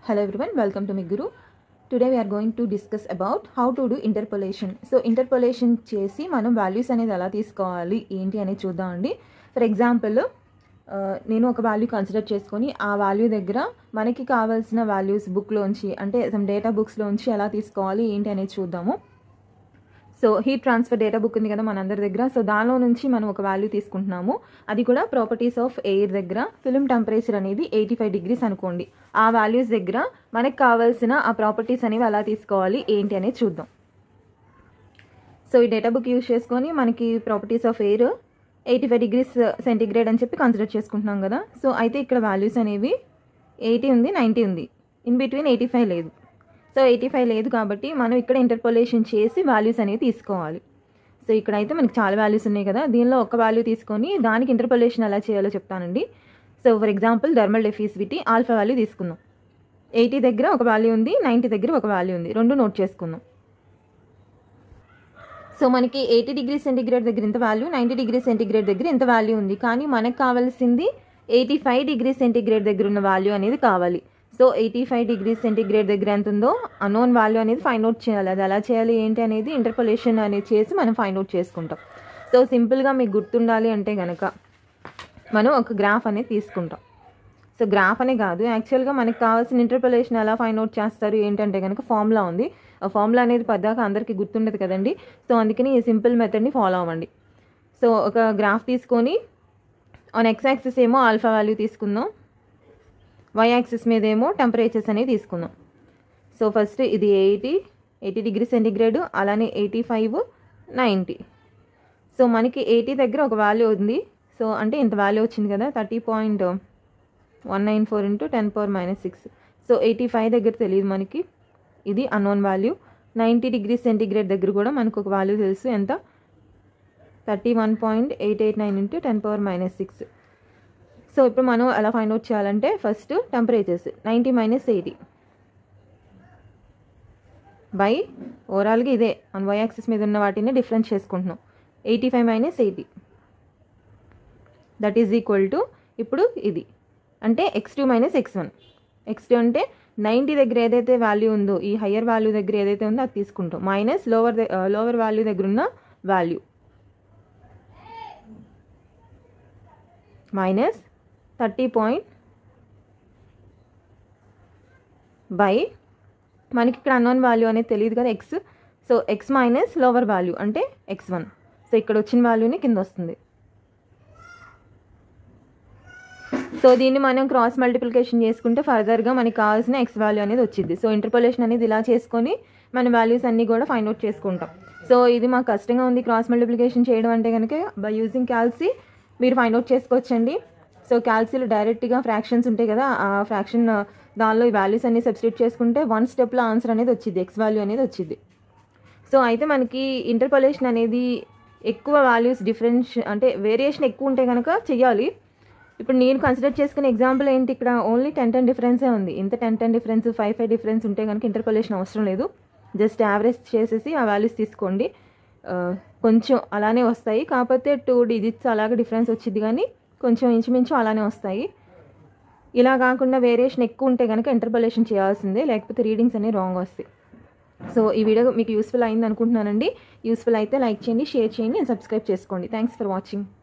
Hello everyone, welcome to Miguru. Today we are going to discuss about how to do interpolation. So interpolation చేసి మనం values అనేది ఎలా తీసుకోవాలి ఏంటి అనేది చూద్దామండి ఫర్ ఎగ్జాంపుల్ నేను ఒక వాల్యూ కన్సిడర్ చేసుకొని ఆ వాల్యూ దగ్గర మనకి కావాల్సిన వాల్యూస్ బుక్లోంచి అంటే సమ్ డేటా బుక్స్లోంచి ఎలా తీసుకోవాలి ఏంటి అనేది చూద్దాము so heat transfer data book ఉంది కదా మనందరి దగ్గర సో దానిలో నుంచి మనం ఒక వాల్యూ తీసుకుంటున్నాము అది కూడా ప్రాపర్టీస్ ఆఫ్ ఎయిర్ దగ్గర ఫిల్మ్ టెంపరేచర్ అనేది ఎయిటీ ఫైవ్ డిగ్రీస్ అనుకోండి ఆ వాల్యూస్ దగ్గర మనకు కావాల్సిన ఆ ప్రాపర్టీస్ అనేవి ఎలా తీసుకోవాలి ఏంటి అనేది చూద్దాం సో ఈ డేటా బుక్ యూజ్ చేసుకొని మనకి properties of air eighty five degrees centigrade అని చెప్పి కన్సిడర్ చేసుకుంటున్నాం కదా సో అయితే ఇక్కడ వాల్యూస్ అనేవి ఎయిటీ ఉంది నైంటీ ఉంది ఇన్ బిట్వీన్ ఎయిటీ ఫైవ్ లేదు సో ఎయిటీ ఫైవ్ లేదు కాబట్టి మనం ఇక్కడ ఇంటర్పోలేషన్ చేసి వాల్యూస్ అనేవి తీసుకోవాలి సో ఇక్కడైతే మనకి చాలా వాల్యూస్ ఉన్నాయి కదా దీనిలో ఒక వాల్యూ తీసుకొని దానికి ఇంటర్పోలేషన్ ఎలా చేయాలో చెప్తానండి so for example thermal diffusivity alpha value తీసుకుందాం ఎయిటీ దగ్గర ఒక వాల్యూ ఉంది నైంటీ దగ్గర ఒక వాల్యూ ఉంది రెండు నోట్ చేసుకుందాం సో మనకి ఎయిటీ డిగ్రీ సెంటిగ్రేడ్ దగ్గర ఇంత వాల్యూ నైంటీ డిగ్రీ సెంటిగ్రేడ్ దగ్గర ఇంత వాల్యూ ఉంది కానీ మనకు కావాల్సింది ఎయిటీ ఫైవ్ డిగ్రీ సెంటిగ్రేడ్ దగ్గర ఉన్న వాల్యూ అనేది కావాలి so eighty five degree centigrade దగ్గర ఎంత ఉందో అనోన్ వాల్యూ అనేది ఫైండ్ అవుట్ చేయాలి అది ఎలా చేయాలి ఏంటి అనేది ఇంటర్పొలేషన్ అనేది చేసి మనం ఫైండ్ అవుట్ చేసుకుంటాం సో సింపుల్గా మీకు గుర్తుండాలి అంటే కనుక మనం ఒక గ్రాఫ్ అనేది తీసుకుంటాం సో గ్రాఫ్ అనే కాదు యాక్చువల్గా మనకి కావాల్సిన ఇంటర్పొలేషన్ ఎలా ఫైండ్ అవుట్ చేస్తారు ఏంటంటే కనుక ఫార్ములా ఉంది ఆ ఫార్ములా అనేది పద్దాక అందరికీ గుర్తుండదు కదండి సో అందుకని ఈ సింపుల్ మెథడ్ని ఫాలో అవ్వండి సో ఒక గ్రాఫ్ తీసుకొని ఆన్ ఎక్స్ యాక్సిస్ ఏమో ఆల్ఫా వాల్యూ తీసుకుందాం వై యాక్సిస్ మీద ఏమో టెంపరేచర్స్ అనేవి తీసుకుందాం సో ఫస్ట్ ఇది ఎయిటీ ఎయిటీ డిగ్రీ సెంటిగ్రేడ్ అలానే ఎయిటీ ఫైవ్ నైంటీ సో మనకి ఎయిటీ దగ్గర ఒక వాల్యూ ఉంది సో అంటే ఇంత వాల్యూ వచ్చింది కదా thirty point one nine four into ten power minus six so eighty five దగ్గర తెలియదు మనకి ఇది unknown value ninety degree centigrade దగ్గర కూడా మనకు ఒక వాల్యూ తెలుసు ఎంత thirty one point eight eight nine into ten power minus six so ఇప్పుడు మనం ఎలా ఫైండ్ అవుట్ చేయాలంటే first temperatures ninety minus eighty by ఓవరాల్గా ఇదే మన వై యాక్సిస్ మీద ఉన్న వాటిని డిఫరెన్స్ చేసుకుంటున్నాం eighty five minus eighty that is equal to ఇప్పుడు ఇది అంటే X two minus X one X two అంటే నైంటీ దగ్గర ఏదైతే వాల్యూ ఉందో ఈ హయ్యర్ వాల్యూ దగ్గర ఏదైతే ఉందో అది తీసుకుంటాం మైనస్ లోవర్ లోవర్ వాల్యూ దగ్గర ఉన్న value minus thirty point by మనకి ఇక్కడ అన్నోన్ వాల్యూ అనేది తెలియదు కదా X so X minus lower value అంటే ఎక్స్ వన్ సో ఇక్కడ వచ్చిన వాల్యూని కింద వస్తుంది సో దీన్ని మనం క్రాస్ మల్టిప్లికేషన్ చేసుకుంటే ఫర్దర్గా మనకి కావాల్సిన ఎక్స్ వాల్యూ అనేది వచ్చింది సో ఇంటర్పోలేషన్ అనేది ఇలా చేసుకొని మన వాల్యూస్ అన్నీ కూడా ఫైండ్ అవుట్ చేసుకుంటాం సో ఇది మాకు కష్టంగా ఉంది క్రాస్ మల్టిప్లికేషన్ చేయడం అంటే కనుక బై యూజింగ్ క్యాల్సీ మీరు ఫైండ్ అవుట్ చేసుకోవచ్చండి సో క్యాల్సీలో డైరెక్ట్గా ఫ్రాక్షన్స్ ఉంటాయి కదా ఆ ఫ్రాక్షన్ దానిలో ఈ వాల్యూస్ అన్ని సబ్స్టిట్యూట్ చేసుకుంటే వన్ స్టెప్లో ఆన్సర్ అనేది వచ్చింది ఎక్స్ వాల్యూ అనేది వచ్చింది సో అయితే మనకి ఇంటర్పొలేషన్ అనేది ఎక్కువ వాల్యూస్ డిఫరెన్స్ అంటే వేరియేషన్ ఎక్కువ ఉంటే కనుక చెయ్యాలి ఇప్పుడు నేను కన్సిడర్ చేసుకునే ఎగ్జాంపుల్ ఏంటి ఇక్కడ ఓన్లీ టెన్ టెన్ డిఫరెన్సే ఉంది ఇంత ten ten difference five five difference ఉంటే కనుక ఇంటర్పొలేషన్ అవసరం లేదు జస్ట్ యావరేజ్ చేసేసి ఆ వాల్యూస్ తీసుకోండి కొంచెం అలానే వస్తాయి కాకపోతే టూ డిజిట్స్ అలాగే డిఫరెన్స్ వచ్చింది కానీ కొంచెం ఇంచుమించు అలానే వస్తాయి ఇలా కాకుండా వేరియేషన్ ఎక్కువ ఉంటే కనుక ఇంటర్పొలేషన్ చేయాల్సిందే లేకపోతే రీడింగ్స్ అనేవి రాంగ్ వస్తాయి సో ఈ వీడియో మీకు యూస్ఫుల్ అయింది అనుకుంటున్నానండి యూస్ఫుల్ అయితే లైక్ చేయండి షేర్ చేయండి సబ్స్క్రైబ్ చేసుకోండి థ్యాంక్స్ ఫర్ వాచింగ్